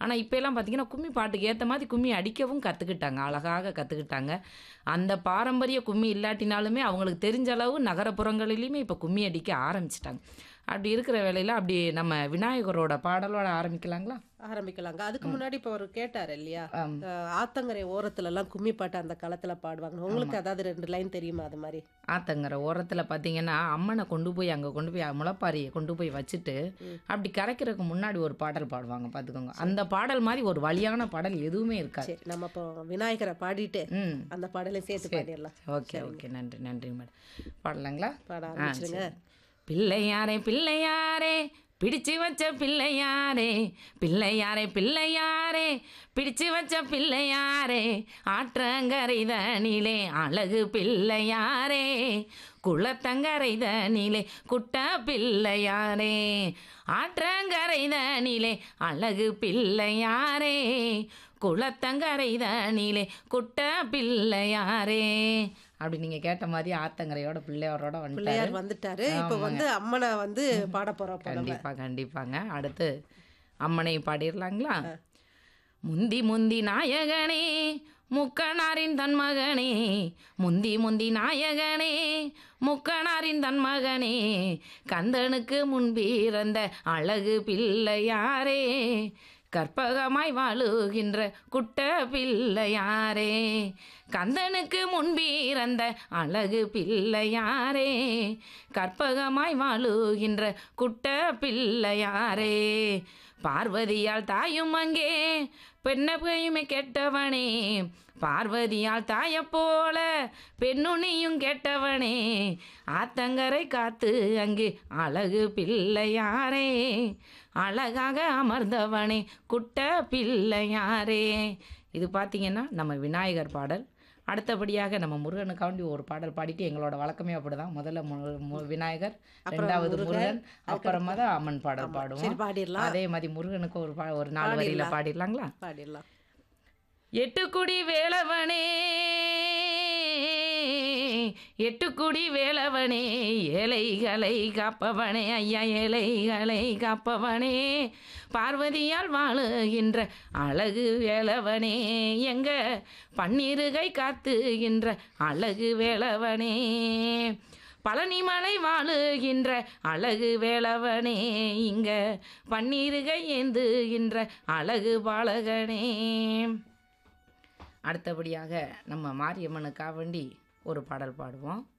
ஆனால் இப்போலாம் பார்த்தீங்கன்னா கும்மி பாட்டுக்கு ஏற்ற மாதிரி கும்மி அடிக்கவும் கற்றுக்கிட்டாங்க அழகாக கற்றுக்கிட்டாங்க அந்த பாரம்பரிய கும்மி இல்லாட்டினாலுமே அவங்களுக்கு தெரிஞ்ச அளவு நகரப்புறங்களிலையுமே இப்போ கும்மி அடிக்க ஆரம்பிச்சிட்டாங்க அப்படி இருக்கிற வேளையில் அப்படி நம்ம விநாயகரோட பாடலோட ஆரம்பிக்கலாங்களா ஆரம்பிக்கலாங்க அதுக்கு முன்னாடி இப்போ அவர் கேட்டார் இல்லையா ஆம். அஹ், ஆத்தங்கரை ஓரத்துல எல்லாம் கும்மி பாட்டு அந்த காலத்துல பாடுவாங்க உங்களுக்கு அதாவது ரெண்டு லைன் தெரியுமா அது மாதிரி ஆத்தங்கரை ஓரத்தில் பார்த்தீங்கன்னா அம்மனை கொண்டு போய் அங்கே கொண்டு போய் முளைப்பாரியை கொண்டு போய் வச்சுட்டு அப்படி கரைக்கிறதுக்கு முன்னாடி ஒரு பாடல் பாடுவாங்க பார்த்துக்கோங்க அந்த பாடல் மாதிரி ஒரு வழியான பாடல் எதுவுமே இருக்காது சரி நம்ம இப்போ விநாயகரை பாடிட்டு ம் அந்த பாடலையும் சேர்த்து பாடிடலாம் ஓகே ஓகே நன்றி நன்றி மேடம் பாடலாங்களா பாட ஆ, ஆரம்பிச்சிருங்க சரி. பிள்ளையாரே பிள்ளையாரே பிடிச்சு வச்ச பிள்ளையாரே பிள்ளையாரே பிள்ளையாரே பிடிச்சு வச்ச பிள்ளையாரே ஆற்றங்கரை தனிலே அழகு பிள்ளையாரே குளத்தங்கரை தனிலே குட்ட பிள்ளையாரே ஆற்றங்கரை தனிலே அழகு பிள்ளையாரே குளத்தங்கரை தனிலே குட்ட பிள்ளையாரே அப்படி நீங்க கேட்ட மாதிரி ஆத்தங்கரையோட பிள்ளையாரோட வந்துட்டாரு பிள்ளையார் வந்துட்டாரு இப்போ வந்து அம்மனை வந்து பாட போறோம் இப்போ நம்ம. கண்டிப்பா கண்டிப்பாங்க அடுத்து அம்மனை பாடிடலாங்களா முந்தி முந்தி நாயகனே முக்கனாரின் தன் மகனே முந்தி முந்தி நாயகனே முக்கனாரின் தன் மகனே கந்தனுக்கு முன்பிறந்த அழகு பிள்ளையாரே கற்பகமாய் வாழுகின்ற குட்ட பிள்ளையாரே கந்தனுக்கு முன்பிறந்த அழகு பிள்ளையாரே கற்பகமாய் வாழுகின்ற குட்ட பிள்ளையாரே பார்வதியால் தாயும் அங்கே பெண்ணப்பையுமே கெட்டவனே பார்வதியால் தாய போல பெண்ணுனியும் கெட்டவனே ஆத்தங்கரை காத்து அங்கு அழகு பிள்ளையாரே அழகாக அமர்ந்தவனே குட்ட பிள்ளையாரே இது பார்த்தீங்கன்னா நம்ம விநாயகர் பாடல் அடுத்தபடியாக நம்ம முருகனுக்காண்டி ஒரு பாடல் பாடிட்டு எங்களோட வழக்கமே அப்படிதான் முதல்ல மு- மு- விநாயகர் ரெண்டாவது முருகன் அப்புறமா தான் அம்மன் பாடல் சரி பாடுவோம் பாடிடலாம் அதே மாதிரி முருகனுக்கு ஒரு பா ஒரு நாலு வரியில பாடிடலாங்களா பாடிடலாம் எட்டுக்குடி வேலவனே எட்டுக்குடி வேலவனே ஏழைகளை காப்பவனே ஐயா ஏழைகளை காப்பவனே பார்வதியால் வாழுகின்ற அழகு வேலவனே எங்க பன்னிருகை காத்துகின்ற அழகு வேலவனே பழனிமலை வாழுகின்ற அழகு வேலவனே இங்க பன்னிருகை ஏந்துகின்ற அழகு பாலகனே அடுத்தபடியாக நம்ம மாரியம்மனுக்காக வேண்டி ஒரு பாடல் பாடுவோம்